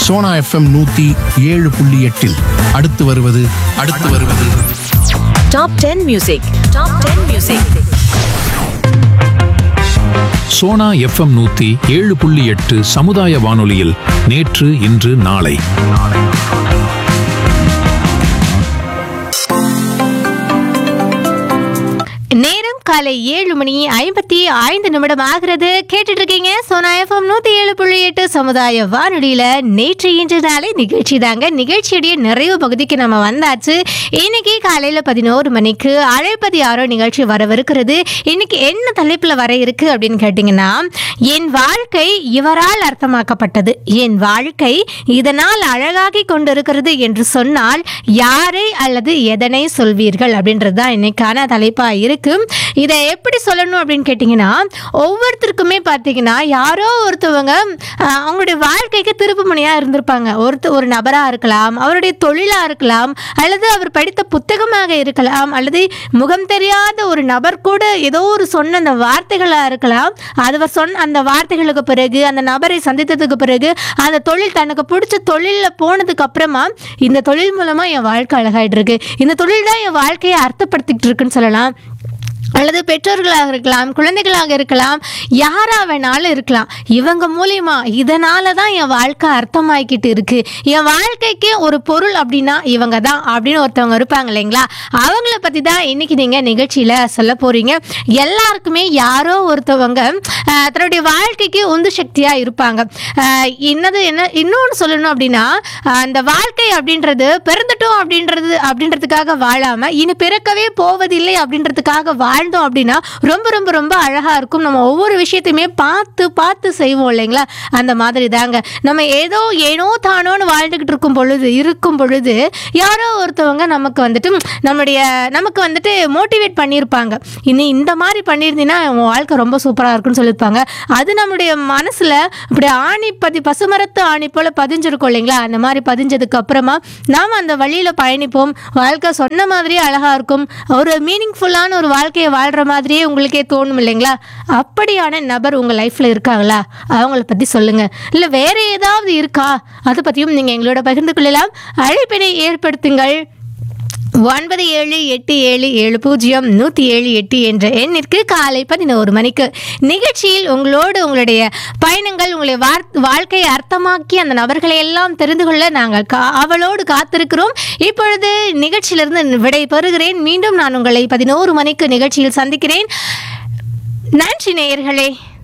Sona FM நூத்தி ஏழு புள்ளி எட்டில் அடுத்து வருவது அடுத்து வருவது Top 10 Music. Top 10 Music. Sona FM நூத்தி ஏழு புள்ளி எட்டு சமுதாய வானொலியில் நேற்று இன்று நாளை நேரம் காலை ஏழு மணி ஐம்பத்தி ஐந்து நிமிடம் ஆகிறது கேட்டுட்டு இருக்கீங்க சோனா எஃப்எம் நூத்தி ஏழு புள்ளி எட்டு சமுதாய வானொலியில நேற்று இன்று நாளை நிகழ்ச்சி தாங்க நிகழ்ச்சியுடைய நிறைவு பகுதிக்கு நம்ம வந்தாச்சு இன்னைக்கு காலையில பதினோரு மணிக்கு அழைப்பது யாரோ நிகழ்ச்சி வரவிருக்கிறது இன்னைக்கு என்ன தலைப்புல வர இருக்கு அப்படின்னு கேட்டீங்கன்னா என் வாழ்க்கை இவரால் அர்த்தமாக்கப்பட்டது என் வாழ்க்கை இதனால் அழகாகி கொண்டிருக்கிறது என்று சொன்னால் யாரை அல்லது எதனை சொல்வீர்கள் அப்படின்றது தான் இன்னைக்கான தலைப்பா இருக்கு இதை எப்படி சொல்லணும் அப்படின்னு கேட்டிங்கன்னா ஒவ்வொருத்தருக்குமே பார்த்தீங்கன்னா யாரோ ஒருத்தவங்க ஆஹ், அவங்களுடைய வாழ்க்கைக்கு திருப்பு முனையாக இருந்திருப்பாங்க ஒருத்த ஒரு நபராக இருக்கலாம் அவருடைய தொழிலாக இருக்கலாம் அல்லது அவர் படித்த புத்தகமாக இருக்கலாம் அல்லது முகம் தெரியாத ஒரு நபர் கூட ஏதோ ஒரு சொன்ன அந்த வார்த்தைகளாக இருக்கலாம் அது சொன்ன அந்த வார்த்தைகளுக்கு பிறகு அந்த நபரை சந்தித்ததுக்கு பிறகு அந்த தொழில் தனக்கு பிடிச்ச தொழிலில் போனதுக்கு அப்புறமா இந்த தொழில் மூலமாக என் வாழ்க்கை அழகாயிட்டு இருக்கு இந்த தொழில் தான் என் வாழ்க்கையை அர்த்தப்படுத்திக்கிட்டு இருக்குன்னு சொல்லலாம் அல்லது பெற்றோர்களாக இருக்கலாம் குழந்தைகளாக இருக்கலாம் யாரா வேணாலும் இருக்கலாம் இவங்க மூலியமா இதனால தான் என் வாழ்க்கை அர்த்தமாக்கிட்டு இருக்கு என் வாழ்க்கைக்கு ஒரு பொருள் அப்படின்னா இவங்க தான் அப்படின்னு ஒருத்தவங்க இருப்பாங்க இல்லைங்களா அவங்கள பற்றி தான் இன்னைக்கு நீங்கள் நிகழ்ச்சியில் சொல்ல போறீங்க எல்லாருக்குமே யாரோ ஒருத்தவங்க ஆஹ், தன்னுடைய வாழ்க்கைக்கு உந்து சக்தியாக இருப்பாங்க ஆஹ், என்னது என்ன இன்னொன்று சொல்லணும் அப்படின்னா ஆஹ், அந்த வாழ்க்கை அப்படின்றது பிறந்துட்டோம் அப்படின்றது அப்படின்றதுக்காக வாழாம இனி பிறக்கவே போவதில்லை அப்படின்றதுக்காக வாழ்ந்தோம் அப்படின்னா ரொம்ப ரொம்ப ரொம்ப அழகா இருக்கும் நம்ம ஒவ்வொரு விஷயத்தையுமே பார்த்து பார்த்து செய்வோம் இல்லைங்களா அந்த மாதிரி தாங்க நம்ம ஏதோ ஏனோ தானோன்னு வாழ்ந்துகிட்டு இருக்கும் பொழுது இருக்கும் பொழுது யாரோ ஒருத்தவங்க நமக்கு வந்துட்டு ம், நம்மளுடைய நமக்கு வந்துட்டு மோட்டிவேட் பண்ணியிருப்பாங்க இனி இந்த மாதிரி பண்ணியிருந்தீங்கன்னா உன் வாழ்க்கை ரொம்ப சூப்பராக இருக்கும்னு சொல்லியிருப்பாங்க அது நம்மளுடைய மனசுல இப்படி ஆணி பதி பசுமரத்து ஆணி போல பதிஞ்சிருக்கும் இல்லைங்களா அந்த மாதிரி பதிஞ்சதுக்கு அப்புறமா நாம் அந்த வழியில பயணிப்போம் வாழ்க்கை சொன்ன மாதிரியே அழகா இருக்கும் ஒரு மீனிங்ஃபுல்லான ஒரு வாழ்க்கையை வாழ்ற மாதிரியே உங்களுக்கே தோணும் இல்லைங்களா அப்படியான நபர் உங்க லைஃப்ல இருக்காங்களா அவங்கள பத்தி சொல்லுங்க இல்ல வேற ஏதாவது இருக்கா அதை பத்தியும் நீங்க எங்களோட பகிர்ந்து கொள்ளலாம் அழைப்பினை ஏற்படுத்துங்கள் ஒன்பது ஏழு எட்டு ஏழு ஏழு பூஜ்ஜியம் நூற்றி ஏழு எட்டு என்ற எண்ணிற்கு காலை பதினோரு மணிக்கு நிகழ்ச்சியில் உங்களோடு உங்களுடைய பயணங்கள் உங்களுடைய வார் வாழ்க்கையை அர்த்தமாக்கி அந்த நபர்களை எல்லாம் தெரிந்து கொள்ள நாங்கள் கா அவளோடு காத்திருக்கிறோம் இப்பொழுது நிகழ்ச்சியிலிருந்து விடை பெறுகிறேன் மீண்டும் நான் உங்களை பதினோரு மணிக்கு நிகழ்ச்சியில் சந்திக்கிறேன் நன்றி நேயர்களே